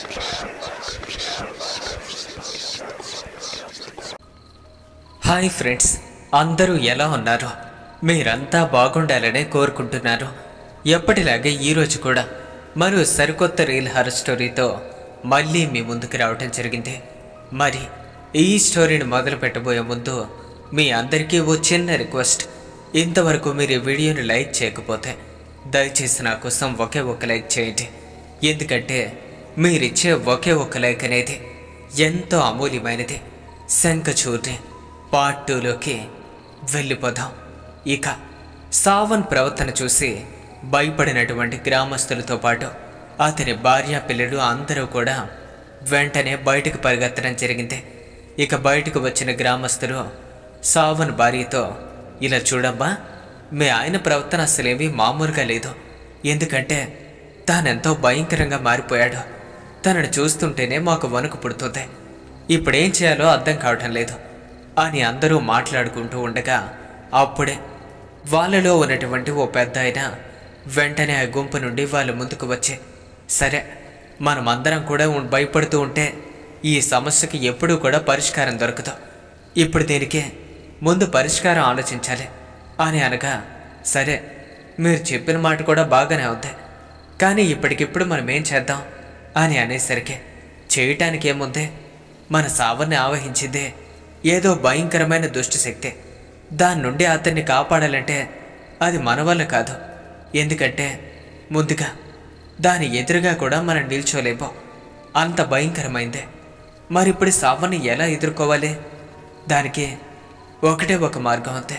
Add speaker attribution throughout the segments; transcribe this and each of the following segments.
Speaker 1: hi friends అందరూ ఎలా ఉన్నారు మీరంతా బాగుండాలనే కోరుకుంటున్నారు ఎప్పటిలాగే ఈరోజు కూడా మరో సరికొత్త రీల్ హర్ స్టోరీతో మళ్ళీ మీ ముందుకు రావటం జరిగింది మరి ఈ స్టోరీని మొదలు పెట్టబోయే ముందు మీ అందరికీ ఓ చిన్న రిక్వెస్ట్ ఇంతవరకు మీరు ఈ వీడియోని లైక్ చేయకపోతే దయచేసి నా కోసం ఒకే ఒక లైక్ చేయండి ఎందుకంటే మీరిచ్చే ఒకే ఒక లైక్ అనేది ఎంతో అమూల్యమైనది శంఖచూర్ని పార్ట్ టూలోకి వెళ్ళిపోదాం ఇక సావన్ ప్రవర్తన చూసి భయపడినటువంటి గ్రామస్తులతో పాటు అతని భార్య పిల్లలు అందరూ కూడా వెంటనే బయటకు పరిగెత్తడం జరిగింది ఇక బయటకు వచ్చిన గ్రామస్తులు సావన్ భార్యతో ఇలా చూడమ్మా మీ ఆయన ప్రవర్తన అసలేమీ మామూలుగా లేదు ఎందుకంటే తానెంతో భయంకరంగా మారిపోయాడు తనను చూస్తుంటేనే మాకు వణుకు పుడుతుంది ఇప్పుడేం చేయాలో అర్థం కావటం లేదు అని అందరూ మాట్లాడుకుంటూ ఉండగా అప్పుడే వాళ్ళలో ఉన్నటువంటి ఓ పెద్ద ఆయన వెంటనే ఆ గుంపు నుండి వాళ్ళ ముందుకు వచ్చి సరే మనమందరం కూడా ఉం- భయపడుతూ ఉంటే ఈ సమస్యకి ఎప్పుడూ కూడా పరిష్కారం దొరకదు ఇప్పుడు దీనికి ముందు పరిష్కారం ఆలోచించాలి అని అనగా సరే మీరు చెప్పిన మాట కూడా బాగానే ఉంది కానీ ఇప్పటికిప్పుడు మనం ఏం చేద్దాం అని అనేసరికి చేయటానికి ఏముంది మన సావర్ని ఆవహించిందే ఏదో భయంకరమైన దుష్ట శక్తి దాని నుండి అతన్ని కాపాడాలంటే అది మన వల్ల కాదు ఎందుకంటే ముందుగా దాని ఎదురుగా కూడా మనం నిల్చోలేమో అంత భయంకరమైందే మరిప్పుడు సావర్ని ఎలా ఎదుర్కోవాలి దానికి ఒకటే ఒక మార్గం అంతే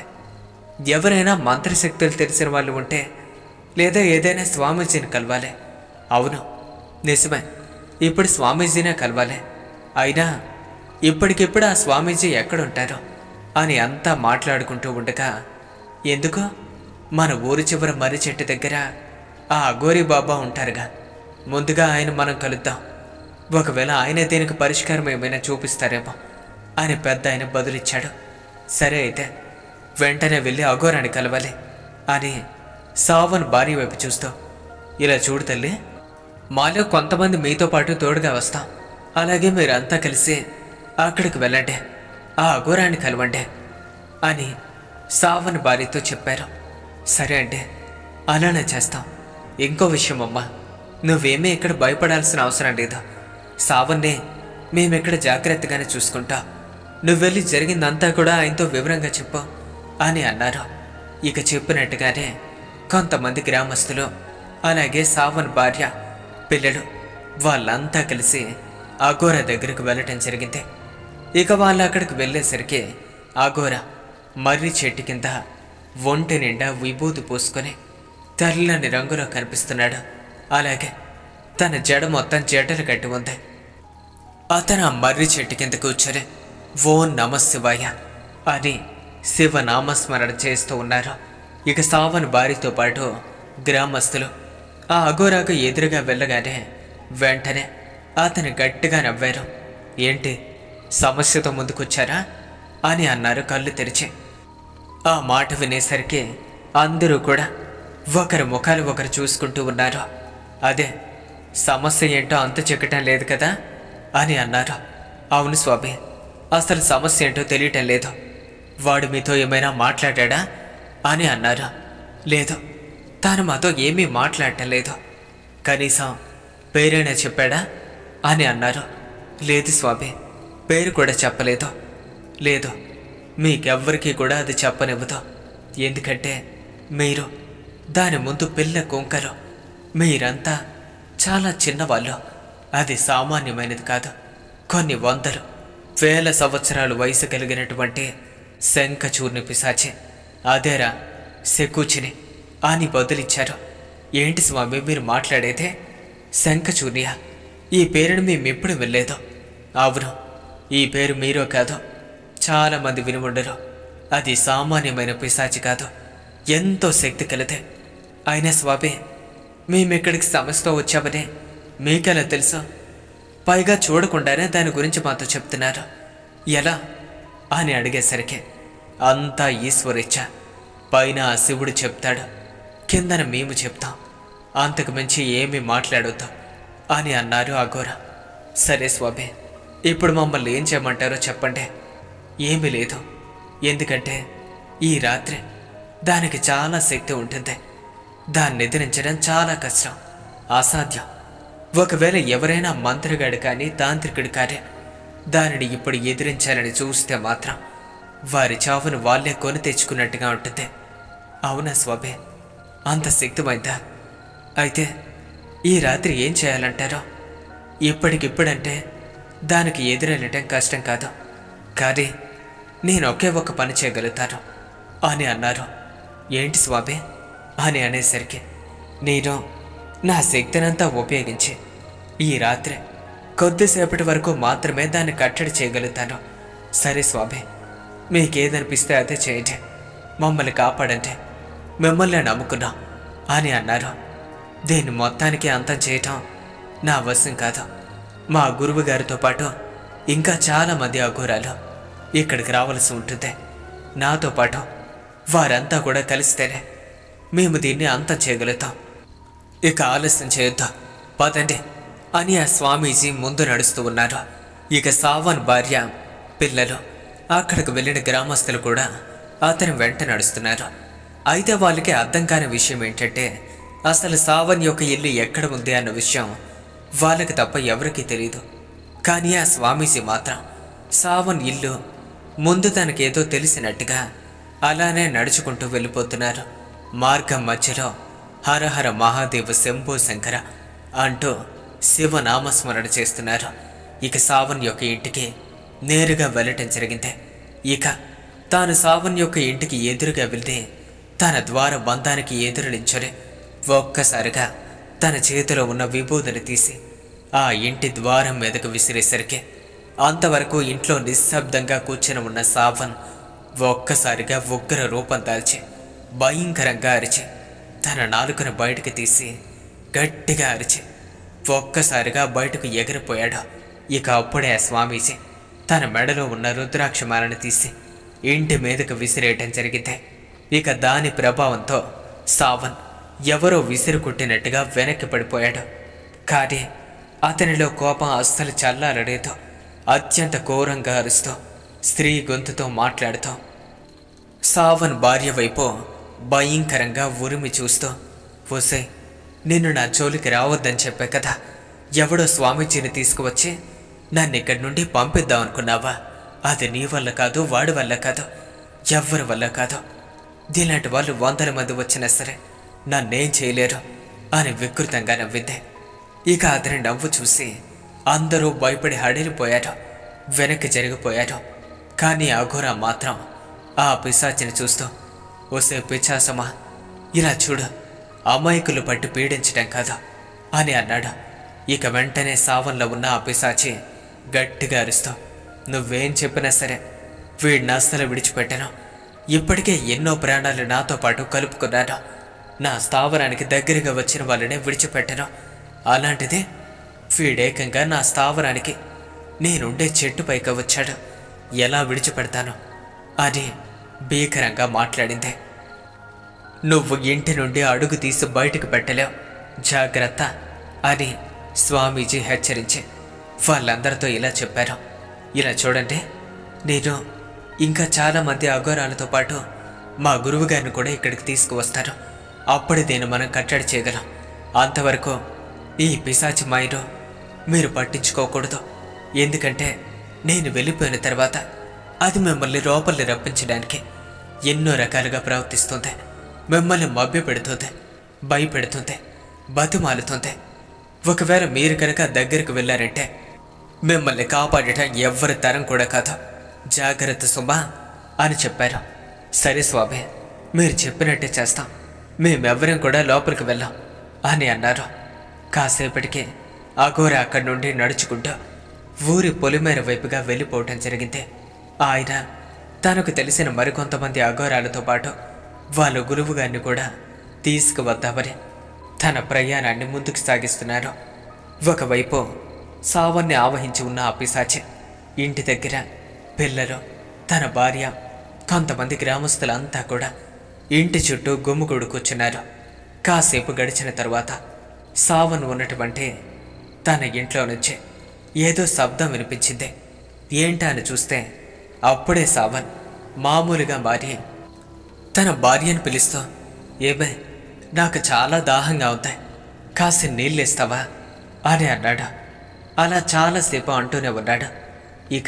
Speaker 1: ఎవరైనా మంత్రశక్తులు తెలిసిన వాళ్ళు ఉంటే లేదా ఏదైనా స్వామీజీని కలవాలి అవును నిజమే ఇప్పుడు స్వామీజీనే కలవాలి అయినా ఇప్పటికిప్పుడు ఆ స్వామీజీ ఎక్కడుంటారో అని అంతా మాట్లాడుకుంటూ ఉండగా ఎందుకు మన ఊరి చివర మర్రి చెట్టు దగ్గర ఆ అఘోరి బాబా ఉంటారుగా ముందుగా ఆయన మనం కలుద్దాం ఒకవేళ ఆయన దీనికి పరిష్కారం ఏమైనా చూపిస్తారేమో అని పెద్ద ఆయన బదులిచ్చాడు సరే అయితే వెంటనే వెళ్ళి అఘోరాన్ని కలవాలి అని సావన్ భార్య వైపు చూస్తూ ఇలా చూడు తల్లి మాలో కొంతమంది మీతో పాటు తోడుగా వస్తాం అలాగే మీరంతా కలిసి అక్కడికి వెళ్ళండి ఆ అఘోరాన్ని కలవండి అని సావన్ భార్యతో చెప్పారు సరే అంటే అలానే చేస్తాం ఇంకో విషయం అమ్మా నువ్వేమీ ఇక్కడ భయపడాల్సిన అవసరం లేదు సావన్నే మేమిక్కడ జాగ్రత్తగానే చూసుకుంటా నువ్వు వెళ్ళి జరిగిందంతా కూడా ఆయనతో వివరంగా చెప్పు అని అన్నారు ఇక చెప్పినట్టుగానే కొంతమంది గ్రామస్తులు అలాగే సావన్ భార్య పిల్లలు వాళ్ళంతా కలిసి అఘోర దగ్గరకు వెళ్ళటం జరిగింది ఇక వాళ్ళు అక్కడికి వెళ్ళేసరికి అఘోర మర్రి చెట్టు కింద ఒంటి నిండా విభూతి పూసుకొని తెల్లని రంగులో కనిపిస్తున్నాడు అలాగే తన జడ మొత్తం జడలు కట్టి ఉంది అతను ఆ మర్రి చెట్టు కింద కూర్చొని ఓ నమ శివాయ అని శివ నామస్మరణ చేస్తూ ఉన్నారు ఇక సావన్ భార్యతో పాటు గ్రామస్తులు ఆ అఘోరాకు ఎదురుగా వెళ్ళగానే వెంటనే అతను గట్టిగా నవ్వారు ఏంటి సమస్యతో ముందుకొచ్చారా అని అన్నారు కళ్ళు తెరిచి ఆ మాట వినేసరికి అందరూ కూడా ఒకరి ముఖాలు ఒకరు చూసుకుంటూ ఉన్నారు అదే సమస్య ఏంటో అంత చెక్కటం లేదు కదా అని అన్నారు అవును స్వామి అసలు సమస్య ఏంటో తెలియటం లేదు వాడు మీతో ఏమైనా మాట్లాడా అని అన్నారు లేదు తాను మాతో ఏమీ మాట్లాడటం లేదు కనీసం పేరైనా చెప్పాడా అని అన్నారు లేదు స్వామి పేరు కూడా చెప్పలేదు లేదు మీకెవ్వరికీ కూడా అది చెప్పనివ్వదు ఎందుకంటే మీరు దాని ముందు పిల్ల కుంకలు మీరంతా చాలా చిన్నవాళ్ళు అది సామాన్యమైనది కాదు కొన్ని వందలు వేల సంవత్సరాలు వయసు కలిగినటువంటి శంఖచూర్ని పిశాచి అదేరా శకూచిని అని బదులిచ్చారు ఏంటి స్వామి మీరు మాట్లాడేదే శంఖచూర్య ఈ పేరును మేమెప్పుడు వెళ్ళలేదు అవును ఈ పేరు మీరో కాదు చాలామంది వినుండరు అది సామాన్యమైన పిశాచి కాదు ఎంతో శక్తి కలదే అయినా స్వామి మేమిక్కడికి సమస్యతో వచ్చామని మీకెలా తెలుసు పైగా చూడకుండానే దాని గురించి మాతో చెప్తున్నారు ఎలా అని అడిగేసరికి అంతా ఈశ్వరిచ్చ పైన ఆ శివుడు చెప్తాడు కిందన మేము చెప్తాం అంతకు మించి ఏమీ మాట్లాడొద్దు అని అన్నారు అఘోర సరే స్వామి ఇప్పుడు మమ్మల్ని ఏం చేయమంటారో చెప్పండి ఏమీ లేదు ఎందుకంటే ఈ రాత్రి దానికి చాలా శక్తి ఉంటుంది దాన్ని ఎదిరించడం చాలా కష్టం అసాధ్యం ఒకవేళ ఎవరైనా మంత్రిగాడు కానీ తాంత్రికుడు కానీ దానిని ఇప్పుడు ఎదిరించాలని చూస్తే మాత్రం వారి చావును వాళ్ళే కొని తెచ్చుకున్నట్టుగా ఉంటుంది అవునా స్వామి అంత శక్తిమైందా అయితే ఈ రాత్రి ఏం చేయాలంటారో ఇప్పటికిప్పుడంటే దానికి ఎదురెళ్ళటం కష్టం కాదు కానీ నేను ఒకే ఒక పని చేయగలుగుతాను అని అన్నారు ఏంటి స్వామి అని అనేసరికి నేను నా శక్తినంతా ఉపయోగించి ఈ రాత్రి కొద్దిసేపటి వరకు మాత్రమే దాన్ని కట్టడి చేయగలుగుతాను సరే స్వామి మీకేదనిపిస్తే అదే చేయండి మమ్మల్ని కాపాడంటే మిమ్మల్ని నమ్ముకున్నా అని అన్నారు దీన్ని మొత్తానికి అంతం చేయటం నా వశం కాదు మా గురువు గారితో పాటు ఇంకా చాలా మంది అఘోరాలు ఇక్కడికి రావాల్సి ఉంటుంది నాతో పాటు వారంతా కూడా కలిస్తేనే మేము దీన్ని అంతం చేయగలుగుతాం ఇక ఆలస్యం చేయొద్దు పదండి అని ఆ స్వామీజీ ముందు నడుస్తూ ఉన్నారు ఇక సావన్ భార్య పిల్లలు అక్కడికి వెళ్ళిన గ్రామస్తులు కూడా అతని వెంట నడుస్తున్నారు అయితే వాళ్ళకి అర్థం కాని విషయం ఏంటంటే అసలు సావన్ యొక్క ఇల్లు ఎక్కడ ఉంది అన్న విషయం వాళ్ళకి తప్ప ఎవరికీ తెలియదు కానీ ఆ స్వామీజీ మాత్రం సావన్ ఇల్లు ముందు తనకేదో తెలిసినట్టుగా అలానే నడుచుకుంటూ వెళ్ళిపోతున్నారు మార్గం మధ్యలో హరహర మహాదేవ శంభో శంకర అంటూ శివనామస్మరణ చేస్తున్నారు ఇక సావన్ యొక్క ఇంటికి నేరుగా వెళ్ళటం జరిగింది ఇక తాను సావన్ యొక్క ఇంటికి ఎదురుగా వెళ్తే తన ద్వార బంధానికి ఎదురు నించొని ఒక్కసారిగా తన చేతిలో ఉన్న విభూతిని తీసి ఆ ఇంటి ద్వారం మీదకు విసిరేసరికి అంతవరకు ఇంట్లో నిశ్శబ్దంగా కూర్చొని ఉన్న సావన్ ఒక్కసారిగా ఉగ్ర రూపం దాల్చి భయంకరంగా అరిచి తన నాలుకను బయటకు తీసి గట్టిగా అరిచి ఒక్కసారిగా బయటకు ఎగిరిపోయాడు ఇక అప్పుడే ఆ స్వామీజీ తన మెడలో ఉన్న రుద్రాక్షమాలను తీసి ఇంటి మీదకు విసిరేయటం జరిగింది ఇక దాని ప్రభావంతో సావన్ ఎవరో విసిరి కొట్టినట్టుగా వెనక్కి పడిపోయాడు కానీ అతనిలో కోపం అస్సలు చల్లారలేదు అత్యంత ఘోరంగా అరుస్తూ స్త్రీ గొంతుతో మాట్లాడుతూ సావన్ భార్య వైపు భయంకరంగా ఉరిమి చూస్తూ ఒసే నిన్ను నా జోలికి రావద్దని చెప్పే కదా ఎవడో స్వామీజీని తీసుకువచ్చి నన్ను ఇక్కడి నుండి పంపిద్దాం అనుకున్నావా అది నీ వల్ల కాదు వాడి వల్ల కాదు ఎవ్వరి వల్ల కాదు ఇలాంటి వాళ్ళు వందల మంది వచ్చినా సరే నన్నేం చేయలేరు అని వికృతంగా నవ్వింది ఇక అతని నవ్వు చూసి అందరూ భయపడి హడిలిపోయారు వెనక్కి జరిగిపోయారు కానీ అఘోర మాత్రం ఆ పిశాచిని చూస్తూ ఓసే పిచాసమా ఇలా చూడు అమాయకులు పట్టి పీడించడం కాదు అని అన్నాడు ఇక వెంటనే సావన్లో ఉన్న ఆ పిశాచి గట్టిగా అరుస్తూ నువ్వేం చెప్పినా సరే వీడిని అస్సలు విడిచిపెట్టాను ఇప్పటికే ఎన్నో ప్రాణాలు నాతో పాటు కలుపుకున్నాను నా స్థావరానికి దగ్గరగా వచ్చిన వాళ్ళనే విడిచిపెట్టను అలాంటిది వీడేకంగా నా స్థావరానికి నేనుండే చెట్టు పైకి వచ్చాడు ఎలా విడిచిపెడతాను అని భీకరంగా మాట్లాడింది నువ్వు ఇంటి నుండి అడుగు తీసి బయటకు పెట్టలేవు జాగ్రత్త అని స్వామీజీ హెచ్చరించి వాళ్ళందరితో ఇలా చెప్పారు ఇలా చూడండి నేను ఇంకా చాలామంది అఘోరాలతో పాటు మా గురువు గారిని కూడా ఇక్కడికి తీసుకువస్తారు అప్పుడే దీన్ని మనం కట్టడి చేయగలం అంతవరకు ఈ పిశాచి మాయను మీరు పట్టించుకోకూడదు ఎందుకంటే నేను వెళ్ళిపోయిన తర్వాత అది మిమ్మల్ని లోపలిని రప్పించడానికి ఎన్నో రకాలుగా ప్రవర్తిస్తుంది మిమ్మల్ని మభ్యపెడుతుంది భయపెడుతుంది బతిమాలుతుంది ఒకవేళ మీరు కనుక దగ్గరికి వెళ్ళారంటే మిమ్మల్ని కాపాడటం ఎవ్వరి తరం కూడా కాదు జాగ్రత్త సుమా అని చెప్పారు సరే స్వామి మీరు చెప్పినట్టే చేస్తాం మేమెవ్వరం కూడా లోపలికి వెళ్ళాం అని అన్నారు కాసేపటికి అఘోర అక్కడి నుండి నడుచుకుంటూ ఊరి పొలిమేర వైపుగా వెళ్ళిపోవటం జరిగింది ఆయన తనకు తెలిసిన మరికొంతమంది అఘోరాలతో పాటు వాళ్ళ గురువుగారిని కూడా తీసుకువద్దామని తన ప్రయాణాన్ని ముందుకు సాగిస్తున్నారు ఒకవైపు సావన్ని ఆవహించి ఉన్న ఆ పిశాచి ఇంటి దగ్గర పిల్లలు తన భార్య కొంతమంది గ్రామస్తులంతా కూడా ఇంటి చుట్టూ గుమ్ముగూడు కూర్చున్నారు కాసేపు గడిచిన తరువాత సావన్ ఉన్నటువంటి తన ఇంట్లో నుంచి ఏదో శబ్దం వినిపించింది ఏంటా అని చూస్తే అప్పుడే సావన్ మామూలుగా మారి తన భార్యను పిలుస్తూ ఏమే నాకు చాలా దాహంగా ఉంది కాసి నీళ్ళిస్తావా అని అన్నాడు అలా చాలాసేపు అంటూనే ఉన్నాడు ఇక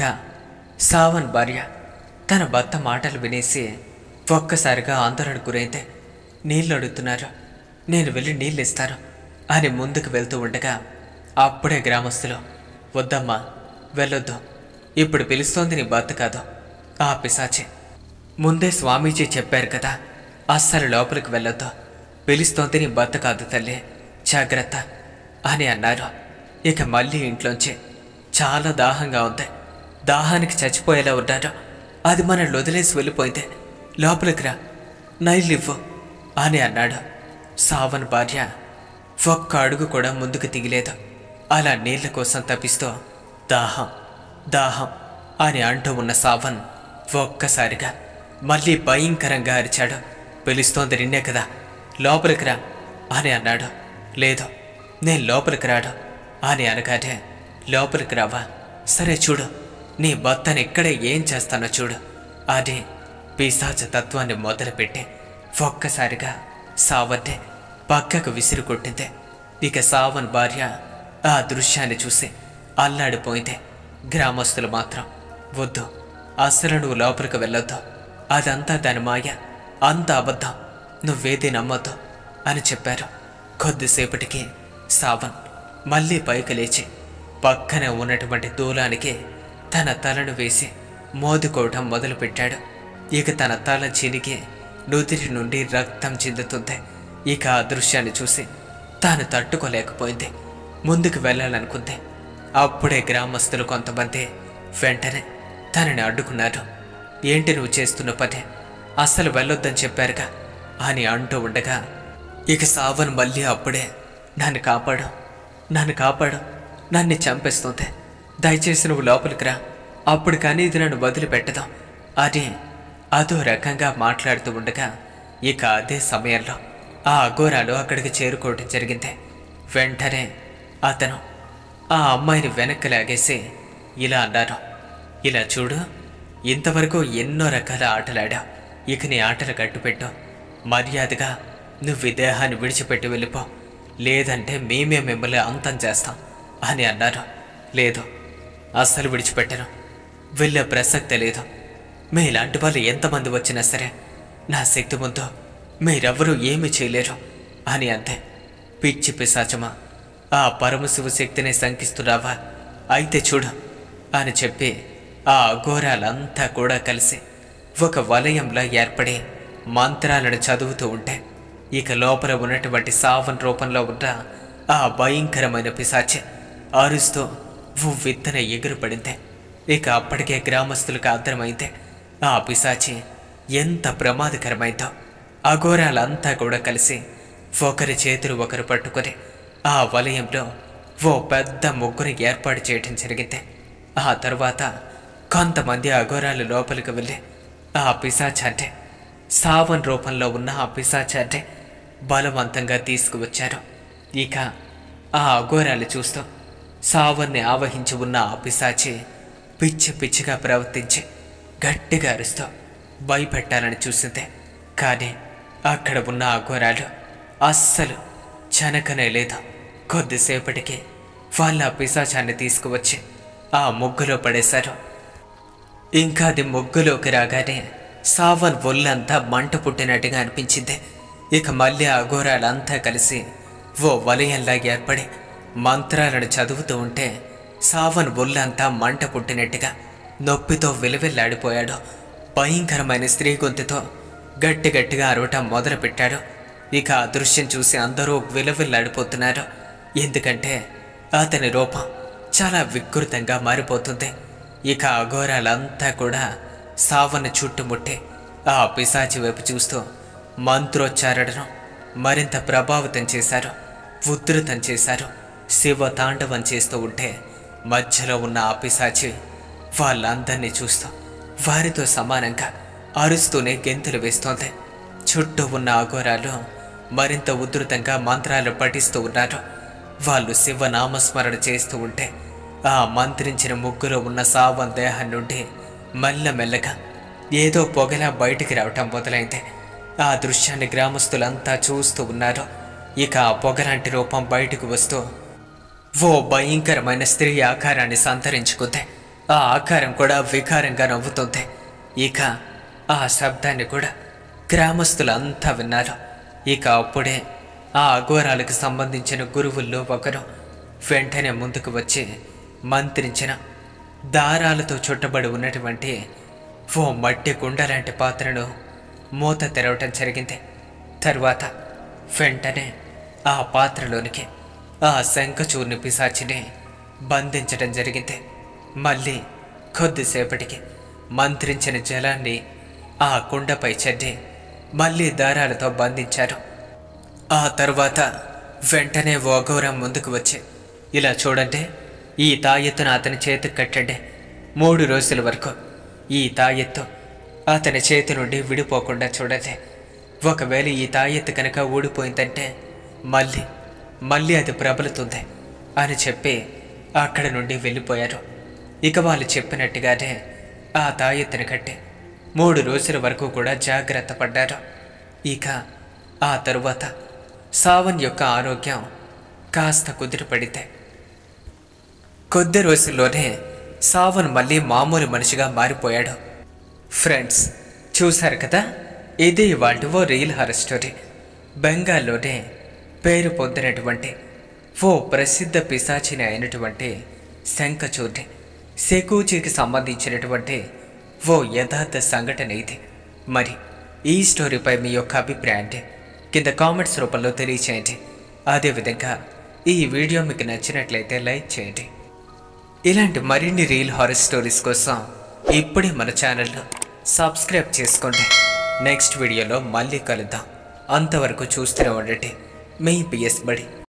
Speaker 1: సావన్ భార్య తన భర్త మాటలు వినేసి ఒక్కసారిగా ఆందోళన గురైంది నీళ్ళు అడుగుతున్నారు నేను వెళ్ళి నీళ్ళు ఇస్తాను అని ముందుకు వెళ్తూ ఉండగా అప్పుడే గ్రామస్తులు వద్దమ్మా వెళ్ళొద్దు ఇప్పుడు పిలుస్తోంది నీ భర్త కాదు ఆ పిశాచి ముందే స్వామీజీ చెప్పారు కదా అస్సలు లోపలికి వెళ్ళొద్దు పిలుస్తోంది నీ భర్త కాదు తల్లి జాగ్రత్త అని అన్నారు ఇక మళ్ళీ ఇంట్లోంచి చాలా దాహంగా ఉంది దాహానికి చచ్చిపోయేలా ఉన్నారు అది మనల్ని వదిలేసి వెళ్ళిపోయింది లోపలికి రా నైల్ ఇవ్వు అని అన్నాడు సావన్ భార్య ఒక్క అడుగు కూడా ముందుకు దిగలేదు అలా నీళ్ల కోసం తప్పిస్తూ దాహం దాహం అని అంటూ ఉన్న సావన్ ఒక్కసారిగా మళ్ళీ భయంకరంగా అరిచాడు పిలుస్తోంది నిన్నే కదా లోపలికి రా అని అన్నాడు లేదు నేను లోపలికి రాడు అని అనగానే లోపలికి రావా సరే చూడు నీ భర్తను ఇక్కడే ఏం చేస్తానో చూడు అని పిశాచ తత్వాన్ని మొదలుపెట్టి ఒక్కసారిగా సావన్నే పక్కకు విసిరి కొట్టింది ఇక సావన్ భార్య ఆ దృశ్యాన్ని చూసి అల్లాడిపోయింది గ్రామస్తులు మాత్రం వద్దు అసలు నువ్వు లోపలికి వెళ్ళొద్దు అదంతా దాని మాయ అంత అబద్ధం నువ్వేది నమ్మొద్దు అని చెప్పారు కొద్దిసేపటికి సావన్ మళ్ళీ పైకి లేచి పక్కనే ఉన్నటువంటి దూలానికి తన తలను వేసి మోదుకోవటం మొదలుపెట్టాడు ఇక తన తల చినిగి నుదిరి నుండి రక్తం చిందుతుంది ఇక ఆ దృశ్యాన్ని చూసి తాను తట్టుకోలేకపోయింది ముందుకు వెళ్ళాలనుకుంది అప్పుడే గ్రామస్తులు కొంతమంది వెంటనే తనని అడ్డుకున్నారు ఏంటి నువ్వు చేస్తున్న పని అస్సలు వెళ్ళొద్దని చెప్పారుగా అని అంటూ ఉండగా ఇక సావన్ మళ్ళీ అప్పుడే నన్ను కాపాడు నన్ను కాపాడు నన్ను చంపేస్తుంది దయచేసి నువ్వు లోపలికి రా అప్పుడు కానీ ఇది నన్ను వదిలిపెట్టదు అని అదో రకంగా మాట్లాడుతూ ఉండగా ఇక అదే సమయంలో ఆ అఘోరాలు అక్కడికి చేరుకోవటం జరిగింది వెంటనే అతను ఆ అమ్మాయిని వెనక్కి లాగేసి ఇలా అన్నారు ఇలా చూడు ఇంతవరకు ఎన్నో రకాల ఆటలాడావు ఇక నీ ఆటలు కట్టుపెట్టు మర్యాదగా నువ్వు ఈ దేహాన్ని విడిచిపెట్టి వెళ్ళిపో లేదంటే మేమే మిమ్మల్ని అంతం చేస్తాం అని అన్నారు లేదు అస్సలు విడిచిపెట్టను వెళ్ళే ప్రసక్తే లేదు మీలాంటి వాళ్ళు ఎంతమంది వచ్చినా సరే నా శక్తి ముందు మీరెవ్వరూ ఏమీ చేయలేరు అని అంతే పిచ్చి పిశాచమా ఆ పరమశివ శక్తిని శంకిస్తున్నావా అయితే చూడు అని చెప్పి ఆ అఘోరాలంతా కూడా కలిసి ఒక వలయంలో ఏర్పడి మంత్రాలను చదువుతూ ఉంటే ఇక లోపల ఉన్నటువంటి సావన్ రూపంలో ఉన్న ఆ భయంకరమైన పిశాచి అరుస్తూ విత్తన ఎగురుపడింది ఇక అప్పటికే గ్రామస్తులకు అర్థమైంది ఆ పిశాచి ఎంత ప్రమాదకరమైందో అఘోరాలంతా కూడా కలిసి ఒకరి చేతులు ఒకరు పట్టుకొని ఆ వలయంలో ఓ పెద్ద ముగ్గురు ఏర్పాటు చేయడం జరిగింది ఆ తర్వాత కొంతమంది అఘోరాలు లోపలికి వెళ్ళి ఆ పిశాచాన్ని సావన్ రూపంలో ఉన్న ఆ పిశాచాన్ని బలవంతంగా తీసుకువచ్చారు ఇక ఆ అఘోరాలు చూస్తూ సావన్ని ఆవహించి ఉన్న ఆ పిశాచి పిచ్చి పిచ్చిగా ప్రవర్తించి గట్టిగా అరుస్తూ భయపెట్టాలని చూసింది కానీ అక్కడ ఉన్న అఘోరాలు అస్సలు చనకనే లేదు కొద్దిసేపటికి వాళ్ళ ఆ పిశాచాన్ని తీసుకువచ్చి ఆ ముగ్గులో పడేశారు ఇంకా అది ముగ్గులోకి రాగానే సావన్ ఒళ్ళంతా మంట పుట్టినట్టుగా అనిపించింది ఇక మళ్ళీ ఆ అఘోరాలంతా కలిసి ఓ వలయంలా ఏర్పడి మంత్రాలను చదువుతూ ఉంటే సావన్ ఒళ్ళంతా మంట పుట్టినట్టుగా నొప్పితో విలువెల్లాడిపోయాడు భయంకరమైన స్త్రీ గొంతుతో గట్టి గట్టిగా అరవటం మొదలుపెట్టాడు ఇక ఆ దృశ్యం చూసి అందరూ విలువెల్లాడిపోతున్నారు ఎందుకంటే అతని రూపం చాలా వికృతంగా మారిపోతుంది ఇక అఘోరాలంతా కూడా సావన్న చుట్టుముట్టి ఆ పిశాచి వైపు చూస్తూ మంత్రోచ్చారణను మరింత ప్రభావితం చేశారు ఉధృతం చేశారు శివ తాండవం చేస్తూ ఉంటే మధ్యలో ఉన్న ఆ పిశాచి వాళ్ళందరినీ చూస్తూ వారితో సమానంగా అరుస్తూనే గెంతులు వేస్తోంది చుట్టూ ఉన్న అఘోరాలు మరింత ఉధృతంగా మంత్రాలు పఠిస్తూ ఉన్నారు వాళ్ళు శివ నామస్మరణ చేస్తూ ఉంటే ఆ మంత్రించిన ముగ్గులో ఉన్న సావం దేహం నుండి మెల్లమెల్లగా ఏదో పొగలా బయటికి రావటం మొదలైంది ఆ దృశ్యాన్ని గ్రామస్తులంతా చూస్తూ ఉన్నారు ఇక ఆ పొగలాంటి రూపం బయటకు వస్తూ ఓ భయంకరమైన స్త్రీ ఆకారాన్ని సంతరించుకుంది ఆ ఆకారం కూడా వికారంగా నవ్వుతుంది ఇక ఆ శబ్దాన్ని కూడా గ్రామస్తులంతా విన్నారు ఇక అప్పుడే ఆ అఘోరాలకు సంబంధించిన గురువుల్లో ఒకరు వెంటనే ముందుకు వచ్చి మంత్రించిన దారాలతో చుట్టబడి ఉన్నటువంటి ఓ మట్టి కుండ లాంటి పాత్రను మూత తెరవటం జరిగింది తరువాత వెంటనే ఆ పాత్రలోనికి ఆ శంఖచూర్ని పిశాచిని బంధించడం జరిగింది మళ్ళీ కొద్దిసేపటికి మంత్రించిన జలాన్ని ఆ కుండపై చెడ్డి మళ్ళీ దారాలతో బంధించారు ఆ తరువాత వెంటనే ఓ అఘోరం ముందుకు వచ్చి ఇలా చూడండి ఈ తాయెత్తును అతని చేతికి కట్టండి మూడు రోజుల వరకు ఈ తాయెత్తు అతని చేతి నుండి విడిపోకుండా చూడండి ఒకవేళ ఈ తాయెత్తు కనుక ఊడిపోయిందంటే మళ్ళీ మళ్ళీ అది ప్రబలుతుంది అని చెప్పి అక్కడి నుండి వెళ్ళిపోయారు ఇక వాళ్ళు చెప్పినట్టుగానే ఆ తాయెత్తుని కట్టి మూడు రోజుల వరకు కూడా జాగ్రత్త పడ్డారు ఇక ఆ తరువాత సావన్ యొక్క ఆరోగ్యం కాస్త కుదిరిపడితే కొద్ది రోజుల్లోనే సావన్ మళ్ళీ మామూలు మనిషిగా మారిపోయాడు ఫ్రెండ్స్ చూశారు కదా ఇది ఇవాళ ఓ రియల్ హర్ స్టోరీ బెంగాల్లోనే పేరు పొందినటువంటి ఓ ప్రసిద్ధ పిశాచిని అయినటువంటి శంఖచూర్ని సెకూచికి సంబంధించినటువంటి ఓ యథార్థ సంఘటన ఇది మరి ఈ స్టోరీపై మీ యొక్క అభిప్రాయాన్ని కింద కామెంట్స్ రూపంలో తెలియచేయండి అదేవిధంగా ఈ వీడియో మీకు నచ్చినట్లయితే లైక్ చేయండి ఇలాంటి మరిన్ని రీల్ హారర్ స్టోరీస్ కోసం ఇప్పుడే మన ఛానల్ను సబ్స్క్రైబ్ చేసుకోండి నెక్స్ట్ వీడియోలో మళ్ళీ కలుద్దాం అంతవరకు చూస్తూనే ఉండండి మీ పిఎస్ బడి